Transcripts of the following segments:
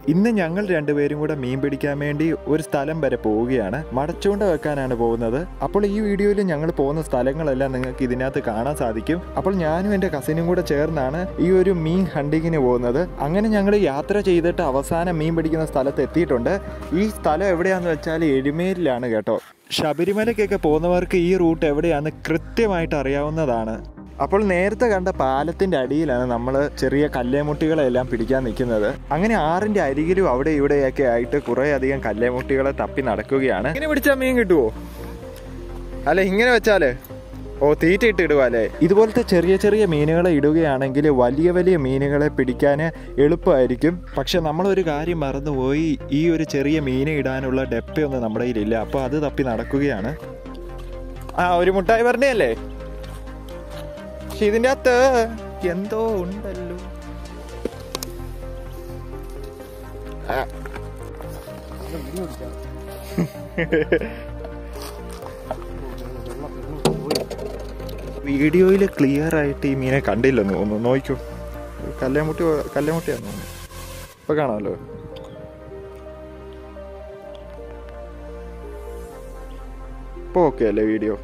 ഇന്ന് ഞങ്ങൾ രണ്ടുപേരും കൂടെ മീൻ പിടിക്കാൻ വേണ്ടി ഒരു സ്ഥലം വരെ പോവുകയാണ് മടച്ചുകൊണ്ട് വെക്കാനാണ് പോകുന്നത് അപ്പോൾ ഈ വീഡിയോയിൽ ഞങ്ങൾ പോകുന്ന സ്ഥലങ്ങളെല്ലാം നിങ്ങൾക്ക് ഇതിനകത്ത് കാണാൻ സാധിക്കും അപ്പോൾ ഞാനും എൻ്റെ കസിനും കൂടെ ചേർന്നാണ് ഈ ഒരു മീൻ ഹണ്ടിങ്ങിന് പോകുന്നത് അങ്ങനെ ഞങ്ങൾ യാത്ര ചെയ്തിട്ട് അവസാനം മീൻ പിടിക്കുന്ന സ്ഥലത്ത് എത്തിയിട്ടുണ്ട് ഈ സ്ഥലം എവിടെയാണെന്ന് വെച്ചാൽ എരുമേലിലാണ് കേട്ടോ ശബരിമലയ്ക്കൊക്കെ പോകുന്നവർക്ക് ഈ റൂട്ട് എവിടെയാണെന്ന് കൃത്യമായിട്ട് അറിയാവുന്നതാണ് അപ്പോൾ നേരത്തെ കണ്ട പാലത്തിന്റെ അടിയിലാണ് നമ്മൾ ചെറിയ കല്ലേമുട്ടികളെല്ലാം പിടിക്കാൻ നിൽക്കുന്നത് അങ്ങനെ ആറിന്റെ അരികിലും അവിടെ ഇവിടെയൊക്കെ ആയിട്ട് കുറേ അധികം കല്ലേമുട്ടികളെ തപ്പി നടക്കുകയാണ് ഇങ്ങനെ പിടിച്ചാൽ മീൻ കിട്ടുമോ അല്ല ഇങ്ങനെ വെച്ചാല് ഓ തീറ്റ ഇട്ട് ഇടുക അല്ലേ ഇതുപോലത്തെ ചെറിയ ചെറിയ മീനുകളെ ഇടുകയാണെങ്കിൽ വലിയ വലിയ മീനുകളെ പിടിക്കാൻ എളുപ്പമായിരിക്കും പക്ഷെ നമ്മളൊരു കാര്യം മറന്നുപോയി ഈ ഒരു ചെറിയ മീനെ ഇടാനുള്ള ഡെപ്പയൊന്നും നമ്മുടെ കയ്യിലില്ല അപ്പോൾ അത് തപ്പി നടക്കുകയാണ് ആ ഒരു മുട്ടായി പറഞ്ഞല്ലേ പക്ഷെ ഇതിൻ്റെ അകത്ത് എന്തോ ഉണ്ടല്ലോ ആ. വീഡിയോയിൽ ക്ലിയർ ആയിട്ട് ഈ മീനെ കണ്ടില്ലെന്ന് തോന്നുന്നു നോക്കൂ കല്ലേമുട്ടി കല്ലേമുട്ടിയാന്ന് തോന്നുന്നു ഇപ്പൊ കാണാമല്ലോ ഇപ്പൊ ഓക്കെ അല്ലേ വീഡിയോ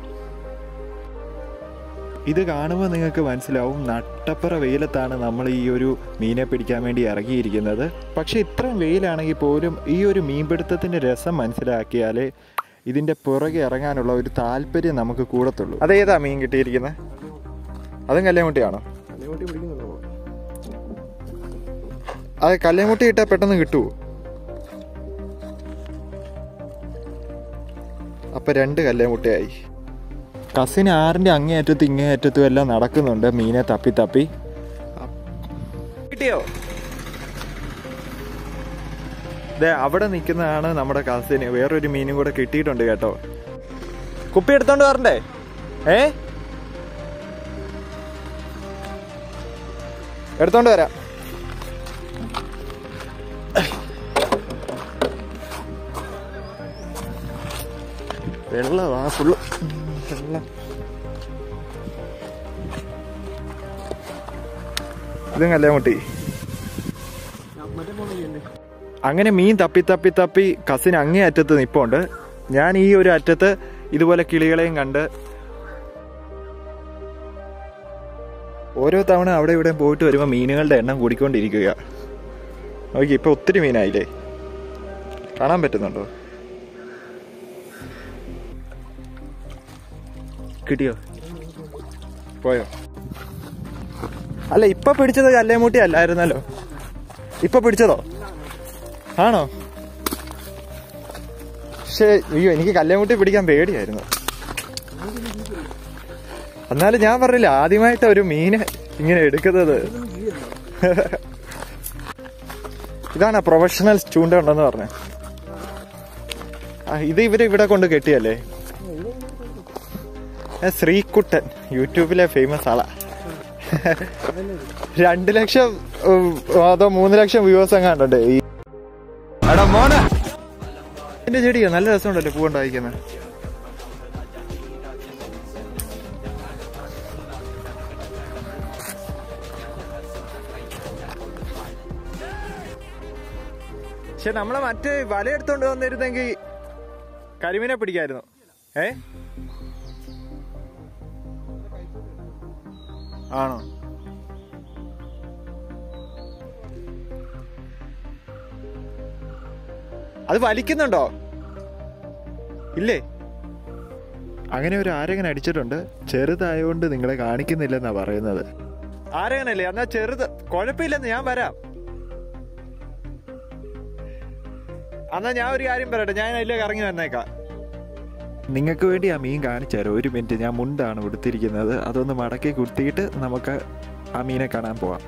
ഇത് കാണുമ്പോൾ നിങ്ങൾക്ക് മനസ്സിലാവും നട്ടപ്പുറ വെയിലത്താണ് നമ്മൾ ഈ ഒരു മീനെ പിടിക്കാൻ വേണ്ടി ഇറങ്ങിയിരിക്കുന്നത് പക്ഷെ ഇത്രയും വെയിലാണെങ്കിൽ പോലും ഈ ഒരു മീൻപിടുത്തത്തിൻ്റെ രസം മനസ്സിലാക്കിയാലേ ഇതിൻ്റെ പുറകെ ഇറങ്ങാനുള്ള ഒരു താല്പര്യം നമുക്ക് കൂടത്തുള്ളൂ അതേതാ മീൻ കിട്ടിയിരിക്കുന്നത് അതും കല്ലേമുട്ടിയാണോ കല്ലുമുട്ടി പിടിക്കുന്നുണ്ടോ അത് കല്ലേമുട്ടി ഇട്ടാൽ പെട്ടെന്ന് കിട്ടുമോ അപ്പം രണ്ട് കല്ലേമുട്ടയായി കസിൻ ആറിൻ്റെ അങ്ങേയറ്റത്തും ഇങ്ങേയറ്റത്തും എല്ലാം നടക്കുന്നുണ്ട് മീനെ തപ്പി തപ്പി കിട്ടിയോ ദേ അവിടെ നിൽക്കുന്നതാണ് നമ്മുടെ കസിന് വേറൊരു മീനും കൂടെ കിട്ടിയിട്ടുണ്ട് കേട്ടോ കുപ്പി എടുത്തോണ്ട് വരണ്ടേ ഏ എടുത്തോണ്ട് വരാം വെള്ളമാ ഫുള്ള് വെള്ളം ഇതും കല്യാമുട്ടി മറ്റേ പോണില്ലേ അങ്ങനെ മീൻ തപ്പി തപ്പി തപ്പി കസിൻ അങ്ങേ അറ്റത്ത് നിപ്പുണ്ട് ഞാൻ ഈ ഒരു അറ്റത്ത് ഇതുപോലെ കിളികളെയും കണ്ട് ഓരോ തവണ അവിടെ ഇവിടെ പോയിട്ട് വരുമ്പോൾ മീനുകളുടെ എണ്ണം കൂടിക്കൊണ്ടിരിക്കുക നോക്കി ഇപ്പൊ ഒത്തിരി മീനായില്ലേ കാണാൻ പറ്റുന്നുണ്ടോ കിട്ടിയോ പോയോ അല്ല ഇപ്പൊ പിടിച്ചത് കല്ലേമൂട്ടി അല്ലായിരുന്നല്ലോ ഇപ്പൊ പിടിച്ചതോ ആണോ പക്ഷേ അയ്യോ എനിക്ക് കല്ലേമുട്ടി പിടിക്കാൻ പേടിയായിരുന്നു എന്നാലും ഞാൻ പറഞ്ഞില്ല ആദ്യമായിട്ട് ഒരു മീന് ഇങ്ങനെ എടുക്കുന്നത് ഇതാണ് പ്രൊഫഷണൽ ചൂണ്ട ഉണ്ടെന്ന് പറഞ്ഞത് ആ ഇത് ഇവര് ഇവിടെ കൊണ്ട് കെട്ടിയല്ലേ ഞാൻ ശ്രീകുട്ടൻ യൂട്യൂബിലെ ഫേമസ് ആളാ രണ്ട് ലക്ഷം ഉം, അതോ മൂന്ന് ലക്ഷം വ്യൂവേഴ്സ് എങ്ങാണ്ടുണ്ട് ഈ എടാ മോനെ എന്റെ ചെടിയോ നല്ല രസമുണ്ടല്ലോ പൂവുണ്ടായിരിക്കുന്നത് പക്ഷെ നമ്മളെ മറ്റേ വല എടുത്തോണ്ട് വന്നിരുന്നെങ്കിൽ കരിമീനെ പിടിക്കായിരുന്നു ഏ ആണോ അത് വലിക്കുന്നുണ്ടോ ഇല്ലേ അങ്ങനെ ഒരു ആരകൻ അടിച്ചിട്ടുണ്ട് ചെറുതായോണ്ട് നിങ്ങളെ കാണിക്കുന്നില്ലെന്നാ പറയുന്നത് ആരകനല്ലേ എന്നാ ചെറുത് കുഴപ്പമില്ലെന്ന് ഞാൻ വരാം എന്നാ ഞാൻ ഒരു കാര്യം പറയട്ടെ ഞാൻ അതിലേക്ക് ഇറങ്ങി വന്നേക്കാം നിങ്ങൾക്ക് വേണ്ടി ആ മീൻ കാണിച്ചാലോ ഒരു മിനിറ്റ് ഞാൻ മുണ്ടാണ് ഉടുത്തിരിക്കുന്നത് അതൊന്ന് മടക്കി കുത്തിയിട്ട് നമുക്ക് ആ മീനെ കാണാൻ പോവാം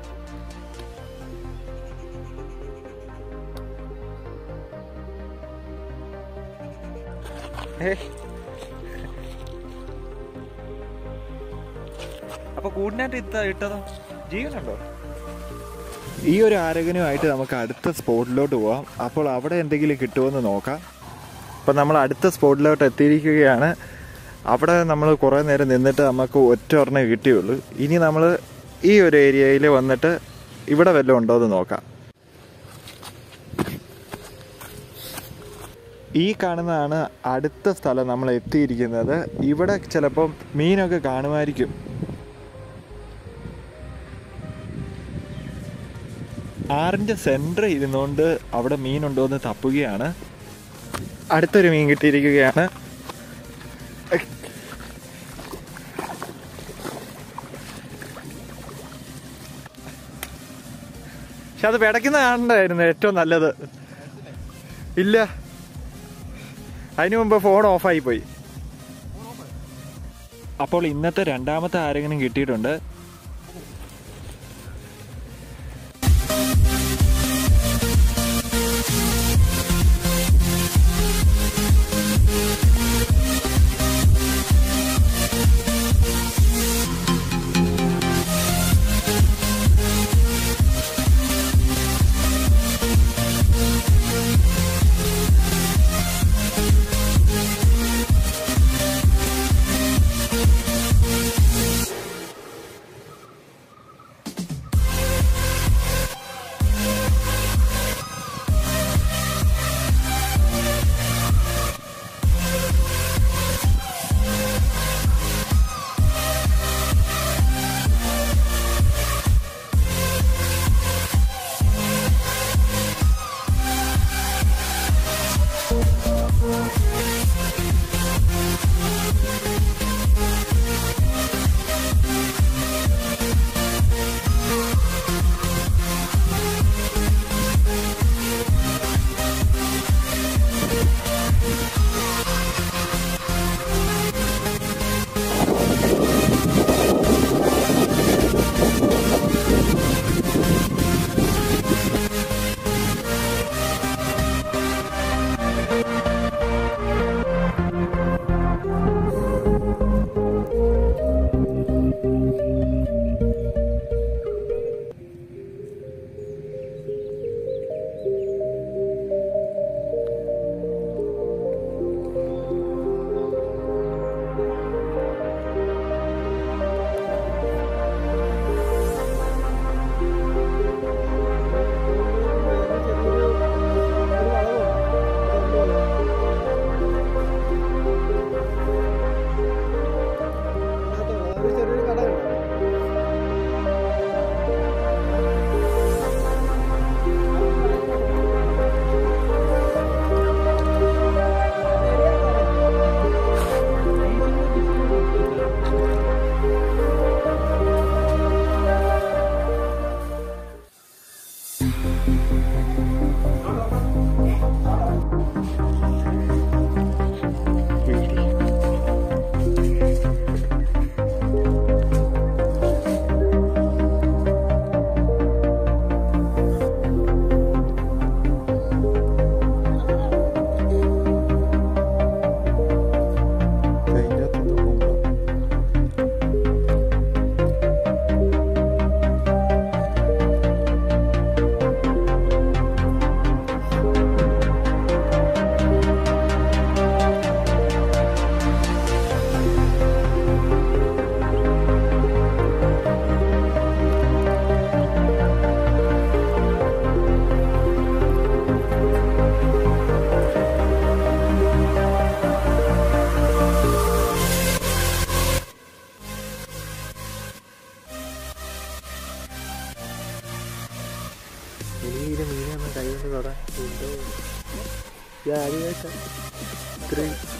ഏ അപ്പൊ കൂടിനായിട്ട് ഇത്ത ഇട്ടതോ ജീവനുണ്ടോ ഈ ഒരു ആരോഗ്യനുമായിട്ട് നമുക്ക് അടുത്ത സ്പോട്ടിലോട്ട് പോവാം അപ്പോൾ അവിടെ എന്തെങ്കിലും കിട്ടുമെന്ന് നോക്കാം അപ്പം നമ്മൾ അടുത്ത സ്പോട്ടിലോട്ട് എത്തിയിരിക്കുകയാണ് അവിടെ നമ്മൾ കുറേ നേരം നിന്നിട്ട് നമുക്ക് ഒറ്റ ഒരെണ്ണം കിട്ടിയുള്ളൂ ഇനി നമ്മൾ ഈ ഒരു ഏരിയയിൽ വന്നിട്ട് ഇവിടെ വല്ലതും ഉണ്ടോ എന്ന് നോക്കാം ഈ കാണുന്നതാണ് അടുത്ത സ്ഥലം നമ്മൾ എത്തിയിരിക്കുന്നത് ഇവിടെ ചിലപ്പം മീനൊക്കെ കാണുമായിരിക്കും ആറിൻ്റെ സെൻറ്റർ ഇരുന്നുകൊണ്ട് അവിടെ മീനുണ്ടോ എന്ന് തപ്പുകയാണ് അടുത്തൊരു മീൻ കിട്ടിയിരിക്കുകയാണ് പക്ഷെ അത് പിടയ്ക്കുന്ന കാണണ്ടായിരുന്നു ഏറ്റവും നല്ലത് ഇല്ല അതിനു മുമ്പ് ഫോൺ ഓഫായി പോയി അപ്പോൾ ഇന്നത്തെ രണ്ടാമത്തെ ആരെങ്കിലും കിട്ടിയിട്ടുണ്ട് മീനെ മീനെ കൈ കൊണ്ട് തൊടാൻ എന്തോ ഇത് ആദ്യമായിട്ടാ ഇത്രയും